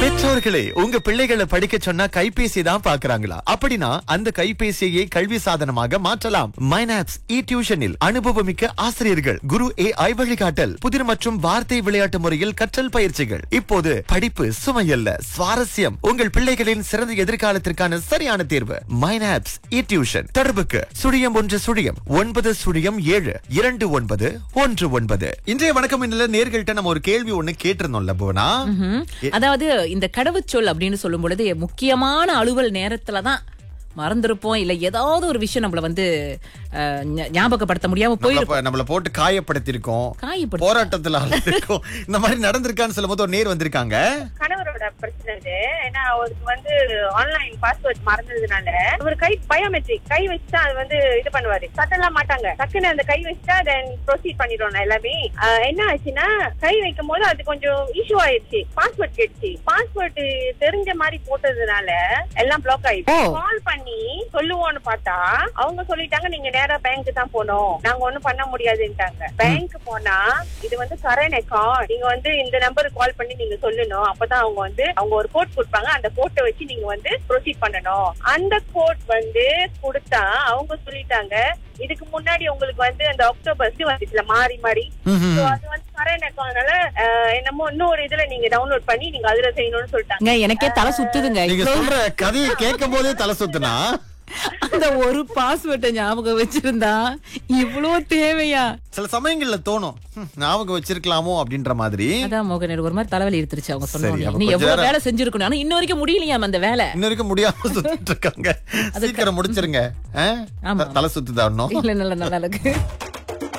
பெற்றோர்களே உங்க பிள்ளைகளை படிக்க சொன்னா கைபேசி தான் பாக்குறாங்களா அப்படின்னா அந்த கைபேசியை கல்வி சாதனமாக மாற்றலாம் மைனாப்ஸ் இ டியூஷனில் அனுபவமிக்க ஆசிரியர்கள் குரு ஏ ஐ வழிகாட்டல் புதிர் மற்றும் வார்த்தை விளையாட்டு முறையில் கற்றல் பயிற்சிகள் இப்போது படிப்பு சுமையல்ல சுவாரஸ்யம் உங்கள் பிள்ளைகளின் சிறந்த எதிர்காலத்திற்கான சரியான தேர்வு மைனாப்ஸ் இ டியூஷன் தொடர்புக்கு சுழியம் ஒன்று சுழியம் ஒன்பது சுழியம் ஏழு இரண்டு ஒன்பது ஒன்று ஒன்பது இன்றைய வணக்கம் இன்னில நேர்கள்ட்ட நம்ம ஒரு கேள்வி ஒண்ணு கேட்டிருந்தோம்ல புவனா ம்ஹும். அதாவது இந்த கடவுச்சொல் அப்படின்னு சொல்லும் பொழுது முக்கியமான அலுவல் நேரத்துல தான் மறந்திருப்போம் இல்ல ஏதாவது ஒரு விஷயம் நம்மள வந்து அஹ், ஞா- ஞாபகப்படுத்த முடியாம நம்மள போயிருப்போம் ப- நம்மள போட்டு காயப்படுத்திருக்கோம் காயப்படுத்த- போராட்டத்துல இருக்கோம் இந்த மாதிரி நடந்திருக்கான்னு சொல்லும் போது ஒரு நேர் வந்திருக்காங்க கணவரோட பிரச்சனை இது ஏன்னா அவருக்கு வந்து ஆன்லைன் பாஸ்வேர்ட் மறந்ததுனால அவர் கை பயோமெட்ரிக் கை வச்சுட்டா அது வந்து இது பண்ணுவாரு தட்டலாம் மாட்டாங்க டக்குன்னு அந்த கை வச்சுட்டா தென் ப்ரொசீட் பண்ணிடுவோம் எல்லாமே ஆஹ் என்ன ஆச்சுன்னா கை வைக்கும் போது அது கொஞ்சம் இஷ்யூ ஆயிடுச்சு பாஸ்வேர்ட் கேட்டுச்சு பாஸ்வேர்ட் தெரிஞ்ச மாதிரி போட்டதுனால எல்லாம் பிளாக் ஆயிடுச்சு ஓ. கால் பண்ணி சொல்லுவோம்னு பார்த்தா அவங்க சொல்லிட்டாங்க நீங்க நேரா பேங்க் தான் போகணும் நாங்க ஒண்ணும் பண்ண முடியாதுன்ட்டாங்க பேங்க் போனா இது வந்து கரண்ட் அக்கௌண்ட் நீங்க வந்து இந்த நம்பருக்கு கால் பண்ணி நீங்க சொல்லணும் அப்பதான் அவங்க வந்து அவங்க ஒரு கோட் கொடுப்பாங்க அந்த கோட்டை வச்சு நீங்க வந்து ப்ரொசீட் பண்ணணும் அந்த கோட் வந்து கொடுத்தா அவங்க சொல்லிட்டாங்க இதுக்கு முன்னாடி உங்களுக்கு வந்து அந்த அக்டோபர் வந்துச்சுல மாறி மாறி So அது வந்து கரண்ட் அக்கௌண்ட்னால என்னமோ இன்னொரு இதுல நீங்க டவுன்லோட் பண்ணி நீங்க அதுல செய்யணும்னு சொல்லிட்டாங்க இங்க எனக்கே தலை சுத்துதுங்க நீங்க இவ்வளவு- சொல்ற கதையை கேட்கும் போதே தலை சுத்துனா அந்த ஒரு பாஸ்வேர்டை ஞாபகம் வச்சிருந்தா இவ்வளவு தேவையா சில சமயங்கள்ல தோணும் "ஹம், ஞாபகம் வச்சிருக்கலாமோ அப்படின்ற மாதிரி அதான் மோகன் எனக்கு ஒரு மாதிரி தலைவலி எடுத்துருச்சு அவங்க சரி, சொன்னோம் அப்ப நீ கொஞ்ச எவ்வளவு நேரம் வேலை செஞ்சிருக்கணும் ஆனா இன்ன வரைக்கும் முடியலையாம் அந்த வேலை இன்ன வரைக்கும் முடியாம சுத்திட்டு இருக்காங்க சீக்கிரம் முடிச்சிருங்க ஆ? ஆமா. த- தலை சுத்துதா இன்னும் இல்ல நல்ல நல்லா இருக்கு